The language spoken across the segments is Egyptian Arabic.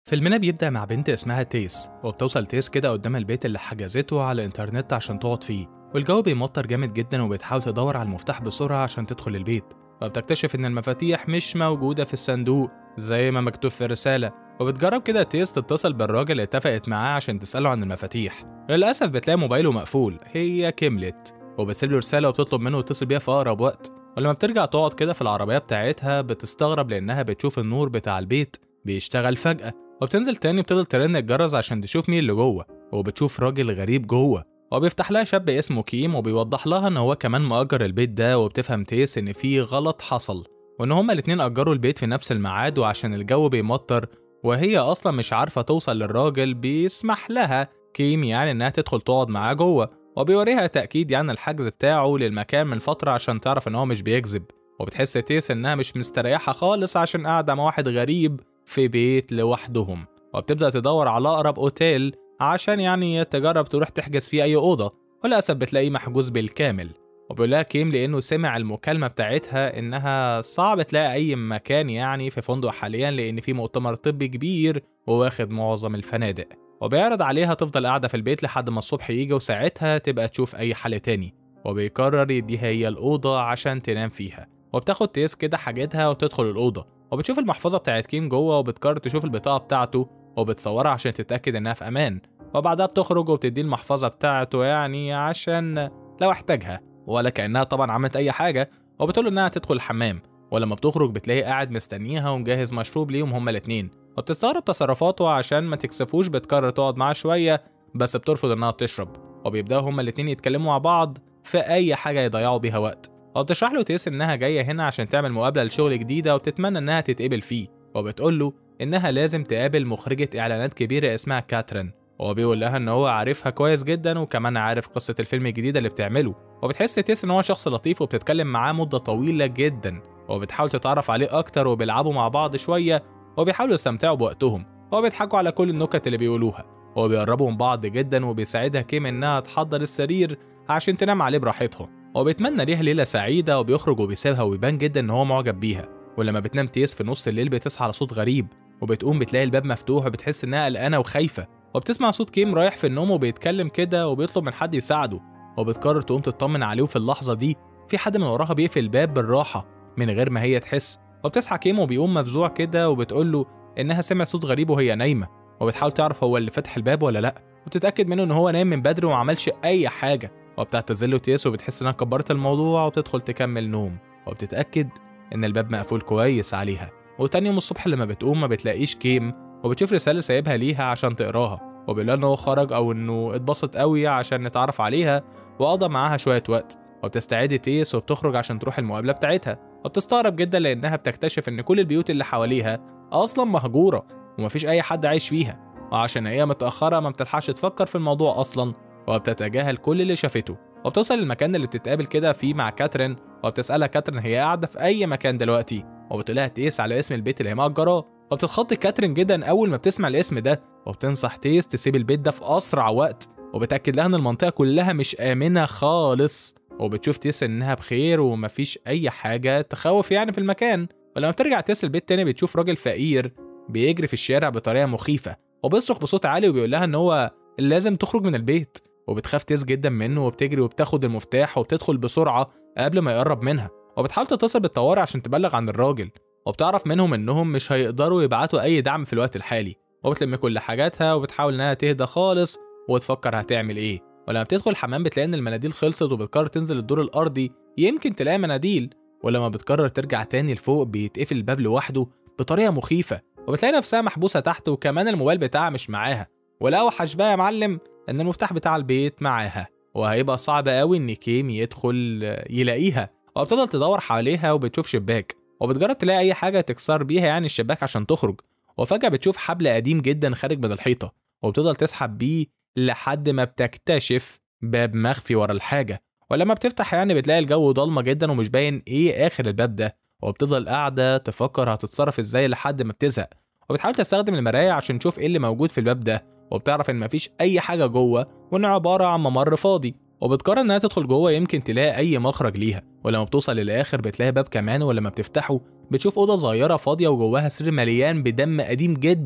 فيلمنا بيبدأ مع بنت اسمها تيس وبتوصل تيس كده قدام البيت اللي حجزته على الإنترنت عشان تقعد فيه والجو بيمطر جامد جدا وبتحاول تدور على المفتاح بسرعة عشان تدخل البيت وبتكتشف إن المفاتيح مش موجودة في الصندوق زي ما مكتوب في الرسالة وبتجرب كده تيس تتصل بالراجل اللي اتفقت معاه عشان تسأله عن المفاتيح للأسف بتلاقي موبايله مقفول هي كملت وبتسيب له رسالة وبتطلب منه يتصل بيها في أقرب وقت ولما بترجع تقعد كده في العربية بتاعتها بتستغرب لأنها بتشوف النور بتاع البيت بيشتغل فجأة وبتنزل تاني وبتفضل ترن الجرس عشان تشوف مين اللي جوه وبتشوف راجل غريب جوه وبيفتح لها شاب اسمه كيم وبيوضح لها ان هو كمان مأجر البيت ده وبتفهم تيس ان في غلط حصل وان هما الاتنين أجروا البيت في نفس الميعاد وعشان الجو بيمطر وهي اصلا مش عارفة توصل للراجل بيسمح لها كيم يعني انها تدخل تقعد معاه جوه وبيوريها تأكيد يعني الحجز بتاعه للمكان من فترة عشان تعرف ان هو مش بيكذب وبتحس تيس انها مش مستريحة خالص عشان قاعدة مع واحد غريب في بيت لوحدهم وبتبدأ تدور على أقرب أوتيل عشان يعني تجرب تروح تحجز فيه أي أوضة وللأسف بتلاقيه محجوز بالكامل وبيقول لها كيم لأنه سمع المكالمة بتاعتها إنها صعب تلاقي أي مكان يعني في فندق حاليا لأن في مؤتمر طبي كبير وواخد معظم الفنادق وبيعرض عليها تفضل قاعدة في البيت لحد ما الصبح يجي وساعتها تبقى تشوف أي حل تاني وبيقرر يديها هي الأوضة عشان تنام فيها وبتاخد تيس كده حاجتها وتدخل الأوضة وبتشوف المحفظة بتاعت كيم جوه وبتقرر تشوف البطاقة بتاعته وبتصورها عشان تتأكد إنها في أمان وبعدها بتخرج وبتديه المحفظة بتاعته يعني عشان لو احتاجها ولا كأنها طبعا عملت أي حاجة وبتقول إنها تدخل الحمام ولما بتخرج بتلاقيه قاعد مستنيها ومجهز مشروب ليهم هما الاتنين وبتستغرب تصرفاته عشان ما تكسفوش بتقرر تقعد معاه شوية بس بترفض إنها تشرب وبيبدأوا هما الاتنين يتكلموا مع بعض في أي حاجة يضيعوا بيها وقت وبتشرح له تيس إنها جاية هنا عشان تعمل مقابلة لشغل جديدة وبتتمنى إنها تتقبل فيه وبتقول له إنها لازم تقابل مخرجة إعلانات كبيرة اسمها كاترين وهو بيقول لها إن هو عارفها كويس جدا وكمان عارف قصة الفيلم الجديد اللي بتعمله وبتحس تيس إن هو شخص لطيف وبتتكلم معاه مدة طويلة جدا وبتحاول تتعرف عليه أكتر وبيلعبوا مع بعض شوية وبيحاولوا يستمتعوا بوقتهم وبيضحكوا على كل النكت اللي بيقولوها وبيقربوا من بعض جدا وبيساعدها كيم إنها تحضر السرير عشان تنام عليه براحتها وبيتمنى ليها ليلة سعيدة وبيخرج وبيسيبها وبيبان جدا إن هو معجب بيها ولما بتنام تيس في نص الليل بتصحى على صوت غريب وبتقوم بتلاقي الباب مفتوح وبتحس إنها قلقانة وخايفة وبتسمع صوت كيم رايح في النوم وبيتكلم كده وبيطلب من حد يساعده وبتقرر تقوم تطمن عليه وفي اللحظة دي في حد من وراها بيقفل الباب بالراحة من غير ما هي تحس وبتصحى كيم وبيقوم مفزوع كده وبتقول له إنها سمعت صوت غريب وهي نايمة وبتحاول تعرف هو اللي فتح الباب ولا لأ وبتتأكد منه إن هو نايم من بدري وما عملش أي حاجة وبتعتذر له تيس وبتحس إنها كبرت الموضوع وبتدخل تكمل نوم وبتتأكد إن الباب مقفول كويس عليها وتاني يوم الصبح لما بتقوم ما بتلاقيش كيم وبتشوف رسالة سايبها ليها عشان تقراها وبيقول إن هو خرج أو إنه اتبسط قوي عشان نتعرف عليها وقضى معاها شوية وقت وبتستعد تيس وبتخرج عشان تروح المقابلة بتاعتها وبتستغرب جدا لأنها بتكتشف إن كل البيوت اللي حواليها أصلا مهجورة ومفيش أي حد عايش فيها وعشان هي متأخرة ما بتلحقش تفكر في الموضوع أصلا وبتتجاهل كل اللي شافته وبتوصل للمكان اللي بتتقابل كده فيه مع كاترين وبتسألها كاترين هي قاعدة في أي مكان دلوقتي وبتقولها تيس على اسم البيت اللي هي مأجراه وبتتخض كاترين جدا أول ما بتسمع الاسم ده وبتنصح تيس تسيب البيت ده في أسرع وقت وبتأكد لها إن المنطقة كلها مش آمنة خالص وبتشوف تيس إنها بخير ومفيش أي حاجة تخوف يعني في المكان ولما بترجع تيس البيت تاني بتشوف راجل فقير بيجري في الشارع بطريقة مخيفة وبيصرخ بصوت عالي وبيقول لها إن هو لازم تخرج من البيت وبتخاف تيس جدا منه وبتجري وبتاخد المفتاح وبتدخل بسرعة قبل ما يقرب منها وبتحاول تتصل بالطوارئ عشان تبلغ عن الراجل وبتعرف منهم إنهم مش هيقدروا يبعتوا أي دعم في الوقت الحالي وبتلم كل حاجاتها وبتحاول إنها تهدى خالص وتفكر هتعمل إيه ولما بتدخل الحمام بتلاقي إن المناديل خلصت وبتقرر تنزل الدور الأرضي يمكن تلاقي مناديل ولما بتقرر ترجع تاني لفوق بيتقفل الباب لوحده بطريقة مخيفة وبتلاقي نفسها محبوسة تحت وكمان الموبايل بتاعها مش معاها والأوحش بقى يا معلم إن المفتاح بتاع البيت معاها وهيبقى صعب قوي إن كيم يدخل يلاقيها وبتفضل تدور حواليها وبتشوف شباك وبتجرب تلاقي أي حاجة تكسر بيها يعني الشباك عشان تخرج وفجأة بتشوف حبل قديم جدا خارج من الحيطة وبتفضل تسحب بيه لحد ما بتكتشف باب مخفي ورا الحاجة ولما بتفتح يعني بتلاقي الجو ضلمة جدا ومش باين ايه آخر الباب ده وبتفضل قاعدة تفكر هتتصرف ازاي لحد ما بتزهق وبتحاول تستخدم المراية عشان تشوف ايه اللي موجود في الباب ده وبتعرف ان مفيش اي حاجة جوه وانه عبارة عن ممر فاضي وبتقرر انها تدخل جوه يمكن تلاقي اي مخرج ليها ولما بتوصل للاخر بتلاقي باب كمان ولما بتفتحه بتشوف اوضه صغيره فاضيه وجواها سرير مليان بدم قديم جدا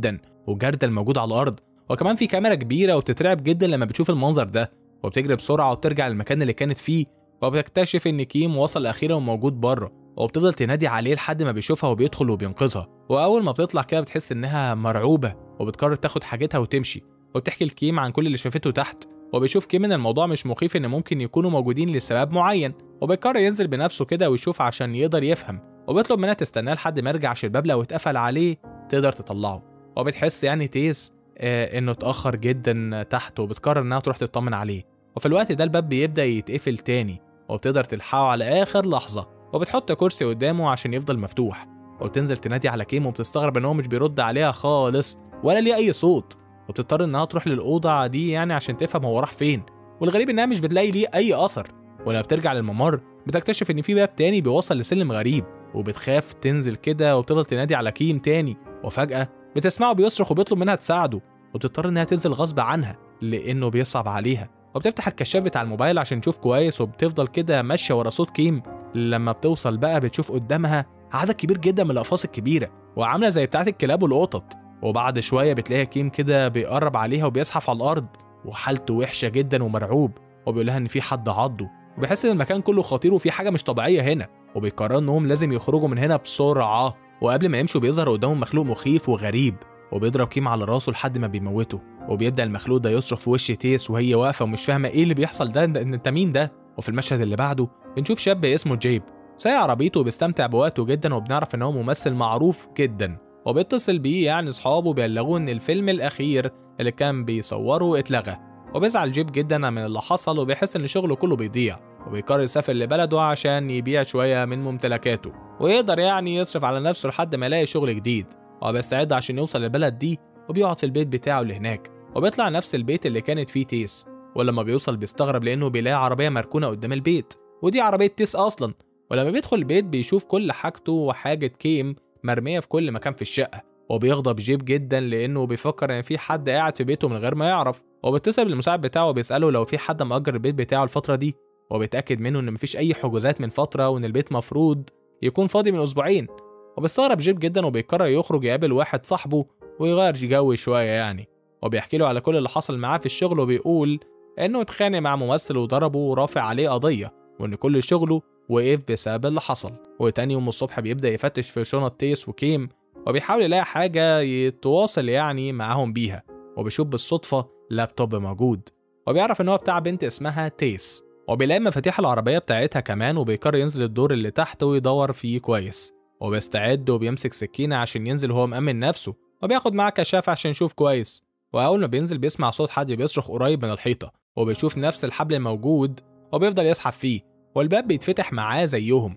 وجردل موجود على الارض وكمان في كاميرا كبيره وبتترعب جدا لما بتشوف المنظر ده وبتجري بسرعه وبترجع للمكان اللي كانت فيه وبتكتشف ان كيم وصل اخيرا وموجود بره وبتفضل تنادي عليه لحد ما بيشوفها وبيدخل وبينقذها واول ما بتطلع كده بتحس انها مرعوبه وبتقرر تاخد حاجتها وتمشي وبتحكي لكيم عن كل اللي شافته تحت وبيشوف كيم ان الموضوع مش مخيف ان ممكن يكونوا موجودين لسبب معين وبيقرر ينزل بنفسه كده ويشوف عشان يقدر يفهم وبيطلب منها تستناه لحد ما يرجع عشان الباب لو اتقفل عليه تقدر تطلعه وبتحس يعني تيس آه انه اتاخر جدا تحت وبتقرر انها تروح تطمن عليه وفي الوقت ده الباب بيبدا يتقفل تاني وبتقدر تلحقه على اخر لحظه وبتحط كرسي قدامه عشان يفضل مفتوح وبتنزل تنادي على كيم وبتستغرب ان هو مش بيرد عليها خالص ولا ليه اي صوت وبتضطر انها تروح للاوضه دي يعني عشان تفهم هو راح فين والغريب انها مش بتلاقي ليه اي اثر ولما بترجع للممر بتكتشف ان في باب تاني بيوصل لسلم غريب وبتخاف تنزل كده وبتفضل تنادي على كيم تاني وفجاه بتسمعه بيصرخ وبيطلب منها تساعده وبتضطر انها تنزل غصب عنها لانه بيصعب عليها وبتفتح الكشاف بتاع الموبايل عشان تشوف كويس وبتفضل كده ماشيه ورا صوت كيم لما بتوصل بقى بتشوف قدامها عدد كبير جدا من الاقفاص الكبيره وعامله زي بتاعه الكلاب والقطط وبعد شويه بتلاقي كيم كده بيقرب عليها وبيزحف على الارض وحالته وحشه جدا ومرعوب وبيقول لها ان في حد عضه وبيحس ان المكان كله خطير وفي حاجه مش طبيعيه هنا وبيقرروا انهم لازم يخرجوا من هنا بسرعه وقبل ما يمشوا بيظهر قدامهم مخلوق مخيف وغريب وبيضرب كيم على راسه لحد ما بيموته وبيبدا المخلوق ده يصرخ في وش تيس وهي واقفه ومش فاهمه ايه اللي بيحصل ده انت مين ده وفي المشهد اللي بعده بنشوف شاب اسمه جيب سايق عربيته وبيستمتع بوقته جدا وبنعرف ان هو ممثل معروف جدا وبيتصل بيه يعني اصحابه بيبلغوه ان الفيلم الاخير اللي كان بيصوره اتلغى وبيزعل جيب جدا من اللي حصل وبيحس ان شغله كله بيضيع وبيقرر يسافر لبلده عشان يبيع شويه من ممتلكاته ويقدر يعني يصرف على نفسه لحد ما يلاقي شغل جديد وبيستعد عشان يوصل للبلد دي وبيقعد في البيت بتاعه اللي هناك وبيطلع نفس البيت اللي كانت فيه تيس ولما بيوصل بيستغرب لانه بيلاقي عربيه مركونه قدام البيت ودي عربيه تيس اصلا ولما بيدخل البيت بيشوف كل حاجته وحاجه كيم مرميه في كل مكان في الشقه وبيغضب جيب جدا لانه بيفكر ان في حد قاعد في بيته من غير ما يعرف وبيتصل بالمساعد بتاعه وبيساله لو في حد مأجر البيت بتاعه الفتره دي وبيتاكد منه ان مفيش اي حجوزات من فتره وان البيت مفروض يكون فاضي من اسبوعين وبيستغرب جيب جدا وبيقرر يخرج يقابل واحد صاحبه ويغير جو شويه يعني وبيحكي له على كل اللي حصل معاه في الشغل وبيقول انه اتخانق مع ممثل وضربه ورافع عليه قضيه وان كل شغله وقف بسبب اللي حصل وتاني يوم الصبح بيبدا يفتش في شنط تيس وكيم وبيحاول يلاقي حاجه يتواصل يعني معاهم بيها وبيشوف بالصدفه لابتوب موجود وبيعرف ان هو بتاع بنت اسمها تيس وبيلاقي مفاتيح العربيه بتاعتها كمان وبيقرر ينزل الدور اللي تحت ويدور فيه كويس وبيستعد وبيمسك سكينه عشان ينزل وهو مأمن نفسه وبياخد معاه كشاف عشان يشوف كويس واول ما بينزل بيسمع صوت حد بيصرخ قريب من الحيطه وبيشوف نفس الحبل الموجود وبيفضل يسحب فيه والباب بيتفتح معاه زيهم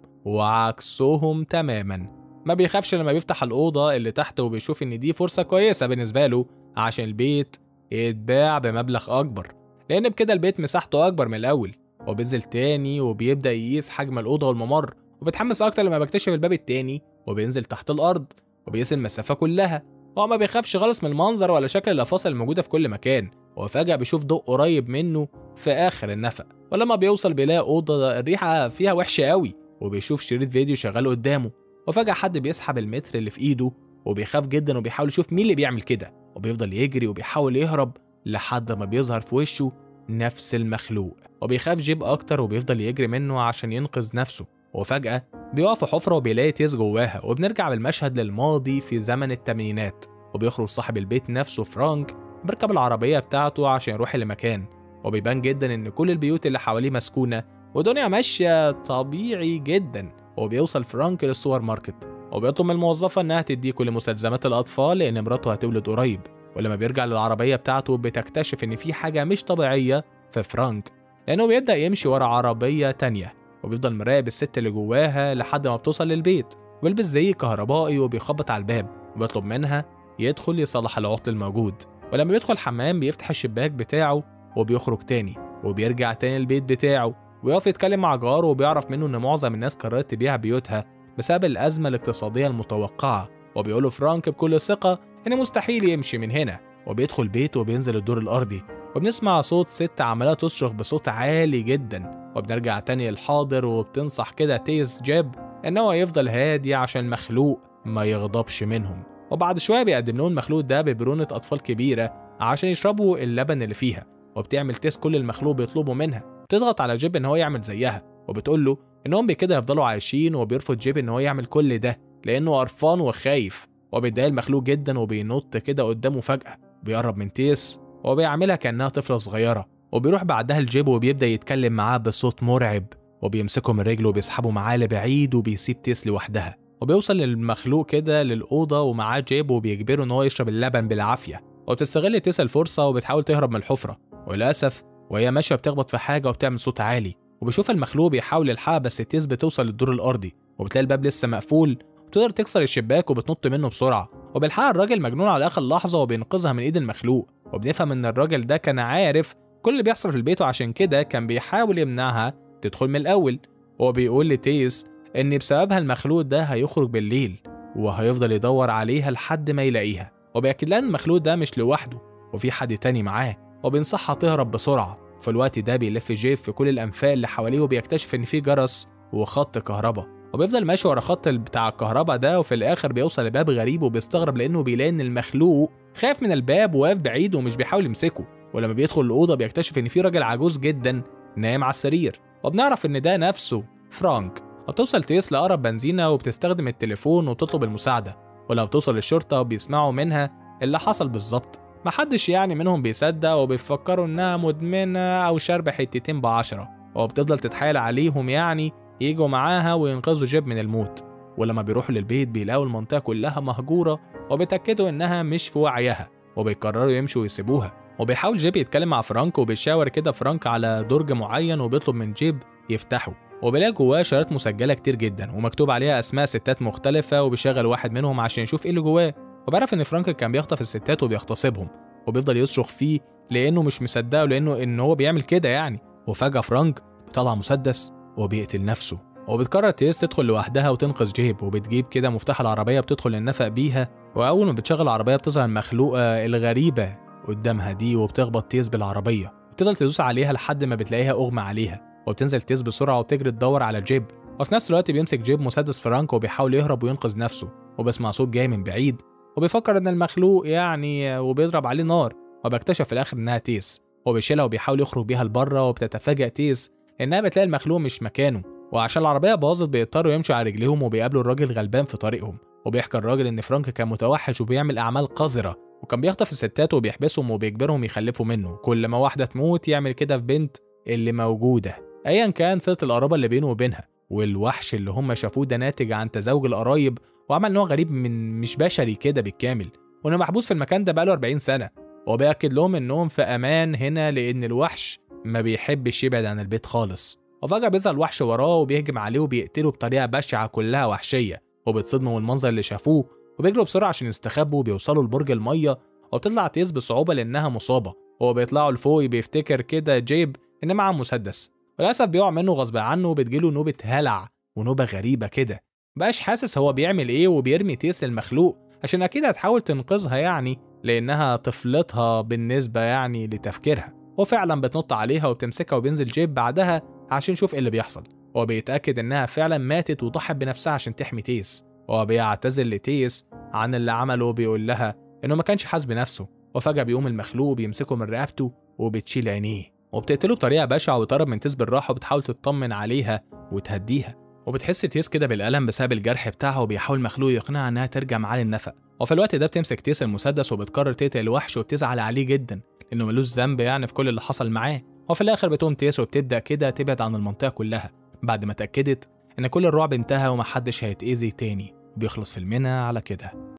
وعكسهم تماما ما بيخافش لما بيفتح الأوضة اللي تحت وبيشوف إن دي فرصة كويسة بالنسبة له عشان البيت يتباع بمبلغ أكبر لأن بكده البيت مساحته أكبر من الأول وبينزل تاني وبيبدأ يقيس حجم الأوضة والممر وبيتحمس أكتر لما بيكتشف الباب التاني وبينزل تحت الأرض وبيقيس المسافة كلها هو ما بيخافش خالص من المنظر ولا شكل الأفاصل الموجودة في كل مكان وفجأة بيشوف ضوء قريب منه في آخر النفق ولما بيوصل بيلاقي أوضة الريحة فيها وحشة قوي وبيشوف شريط فيديو شغال قدامه وفجأة حد بيسحب المتر اللي في إيده وبيخاف جدا وبيحاول يشوف مين اللي بيعمل كده وبيفضل يجري وبيحاول يهرب لحد ما بيظهر في وشه نفس المخلوق وبيخاف جيب أكتر وبيفضل يجري منه عشان ينقذ نفسه وفجأة بيقع في حفرة وبيلاقي تيس جواها وبنرجع بالمشهد للماضي في زمن التمانينات وبيخرج صاحب البيت نفسه فرانك بيركب العربية بتاعته عشان يروح لمكان وبيبان جدا إن كل البيوت اللي حواليه مسكونة ودنيا ماشية طبيعي جدا وبيوصل فرانك للسوبر ماركت وبيطلب من الموظفة إنها تديه كل مستلزمات الأطفال لأن مراته هتولد قريب ولما بيرجع للعربية بتاعته بتكتشف إن في حاجة مش طبيعية في فرانك لأنه بيبدأ يمشي ورا عربية تانية وبيفضل مراقب الست اللي جواها لحد ما بتوصل للبيت وبيلبس زي كهربائي وبيخبط على الباب وبيطلب منها يدخل يصلح العطل الموجود ولما بيدخل الحمام بيفتح الشباك بتاعه وبيخرج تاني وبيرجع تاني البيت بتاعه ويقف يتكلم مع جاره وبيعرف منه ان معظم الناس قررت تبيع بيوتها بسبب الازمه الاقتصاديه المتوقعه وبيقوله فرانك بكل ثقه ان مستحيل يمشي من هنا وبيدخل بيته وبينزل الدور الارضي وبنسمع صوت ست عماله تصرخ بصوت عالي جدا وبنرجع تاني للحاضر وبتنصح كده تيز جيب ان هو يفضل هادي عشان المخلوق ما يغضبش منهم وبعد شوية بيقدم لهم المخلوق ده ببرونة أطفال كبيرة عشان يشربوا اللبن اللي فيها وبتعمل تيس كل المخلوق بيطلبوا منها بتضغط على جيب إن هو يعمل زيها وبتقول له إنهم بكده يفضلوا عايشين وبيرفض جيب إن هو يعمل كل ده لأنه قرفان وخايف وبيتضايق المخلوق جدا وبينط كده قدامه فجأة بيقرب من تيس وبيعملها كأنها طفلة صغيرة وبيروح بعدها الجيب وبيبدأ يتكلم معاه بصوت مرعب وبيمسكه من رجله وبيسحبه معاه لبعيد وبيسيب تيس لوحدها وبيوصل للمخلوق كده للأوضة ومعاه جيب وبيجبره إن هو يشرب اللبن بالعافية وبتستغل تيس الفرصة وبتحاول تهرب من الحفرة وللأسف وهي ماشية بتخبط في حاجة وبتعمل صوت عالي وبيشوف المخلوق بيحاول يلحقها بس تيس بتوصل للدور الأرضي وبتلاقي الباب لسه مقفول وبتقدر تكسر الشباك وبتنط منه بسرعة وبيلحقها الراجل مجنون على آخر لحظة وبينقذها من إيد المخلوق وبنفهم إن الراجل ده كان عارف كل اللي بيحصل في البيت وعشان كده كان بيحاول يمنعها تدخل من الأول وهو بيقول لتيس إن بسببها المخلوق ده هيخرج بالليل وهيفضل يدور عليها لحد ما يلاقيها وبيأكد لها إن المخلوق ده مش لوحده وفي حد تاني معاه وبينصحها تهرب بسرعة في الوقت ده بيلف جيف في كل الأنفاق اللي حواليه وبيكتشف إن في جرس وخط كهرباء وبيفضل ماشي ورا خط بتاع الكهرباء ده وفي الآخر بيوصل لباب غريب وبيستغرب لأنه بيلاقي إن المخلوق خايف من الباب وواقف بعيد ومش بيحاول يمسكه ولما بيدخل الأوضة بيكتشف إن في راجل عجوز جدا نايم على السرير وبنعرف إن ده نفسه فرانك وبتوصل تيس لأقرب بنزينة وبتستخدم التليفون وبتطلب المساعدة ولما بتوصل الشرطة بيسمعوا منها اللي حصل بالظبط محدش يعني منهم بيصدق وبيفكروا إنها مدمنة أو شاربة حتتين بعشرة وبتفضل تتحايل عليهم يعني يجوا معاها وينقذوا جيب من الموت ولما بيروحوا للبيت بيلاقوا المنطقة كلها مهجورة وبيتأكدوا إنها مش في وعيها وبيقرروا يمشوا ويسيبوها وبيحاول جيب يتكلم مع فرانك وبيشاور كده فرانك على درج معين وبيطلب من جيب يفتحه وبيلاقي جواه شرايط مسجلة كتير جدا ومكتوب عليها أسماء ستات مختلفة وبيشغل واحد منهم عشان يشوف إيه اللي جواه وبيعرف إن فرانك كان بيخطف الستات وبيغتصبهم وبيفضل يصرخ فيه لأنه مش مصدقه لأنه إن هو بيعمل كده يعني وفجأة فرانك بيطلع مسدس وبيقتل نفسه وبتقرر تيس تدخل لوحدها وتنقذ جيب وبتجيب كده مفتاح العربية بتدخل النفق بيها وأول ما بتشغل العربية بتظهر المخلوقة الغريبة قدامها دي وبتخبط تيس بالعربية بتفضل تدوس عليها لحد ما بتلاقيها أغمى عليها وبتنزل تيس بسرعة وتجري تدور على جيب وفي نفس الوقت بيمسك جيب مسدس فرانك وبيحاول يهرب وينقذ نفسه وبيسمع صوت جاي من بعيد وبيفكر إن المخلوق يعني وبيضرب عليه نار وبيكتشف في الآخر إنها تيس وبيشيلها وبيحاول يخرج بيها لبره وبتتفاجأ تيس إنها بتلاقي المخلوق مش مكانه وعشان العربية باظت بيضطروا يمشوا على رجليهم وبيقابلوا الراجل غلبان في طريقهم وبيحكي الراجل إن فرانك كان متوحش وبيعمل أعمال قذرة وكان بيخطف الستات وبيحبسهم وبيجبرهم يخلفوا منه كل ما واحدة تموت يعمل كده في بنت اللي موجودة أيا كان صلة القرابة اللي بينه وبينها والوحش اللي هم شافوه ده ناتج عن تزاوج القرايب وعمل نوع غريب من مش بشري كده بالكامل وإنه محبوس في المكان ده بقاله 40 سنة وبيأكد لهم إنهم في أمان هنا لأن الوحش ما بيحبش يبعد عن البيت خالص وفجأة بيظهر الوحش وراه وبيهجم عليه وبيقتله بطريقة بشعة كلها وحشية وبتصدموا من المنظر اللي شافوه وبيجروا بسرعة عشان يستخبوا وبيوصلوا لبرج المية وبتطلع تيس بصعوبة لأنها مصابة وبيطلعوا لفوق بيفتكر كده جيب إن معاه مسدس وللأسف بيقع منه غصب عنه وبتجيله نوبة هلع ونوبة غريبة كده مبقاش حاسس هو بيعمل إيه وبيرمي تيس للمخلوق عشان أكيد هتحاول تنقذها يعني لأنها طفلتها بالنسبة يعني لتفكيرها وفعلا بتنط عليها وبتمسكها وبينزل جيب بعدها عشان يشوف ايه اللي بيحصل هو بيتأكد إنها فعلا ماتت وضحت بنفسها عشان تحمي تيس هو بيعتذر لتيس عن اللي عمله وبيقول لها إنه ما كانش حاسس بنفسه وفجأة بيقوم المخلوق بيمسكه من رقبته وبتشيل عينيه وبتقتله بطريقة بشعة وبتقرب من تيس بالراحة وبتحاول تطمن عليها وتهديها وبتحس تيس كده بالألم بسبب الجرح بتاعها وبيحاول مخلوق يقنعها إنها ترجع معاه للنفق وفي الوقت ده بتمسك تيس المسدس وبتقرر تقتل الوحش وبتزعل عليه جدا لأنه ملوش ذنب يعني في كل اللي حصل معاه وفي الآخر بتقوم تيس وبتبدأ كده تبعد عن المنطقة كلها بعد ما اتأكدت إن كل الرعب انتهى ومحدش هيتأذي تاني بيخلص فيلمنا على كده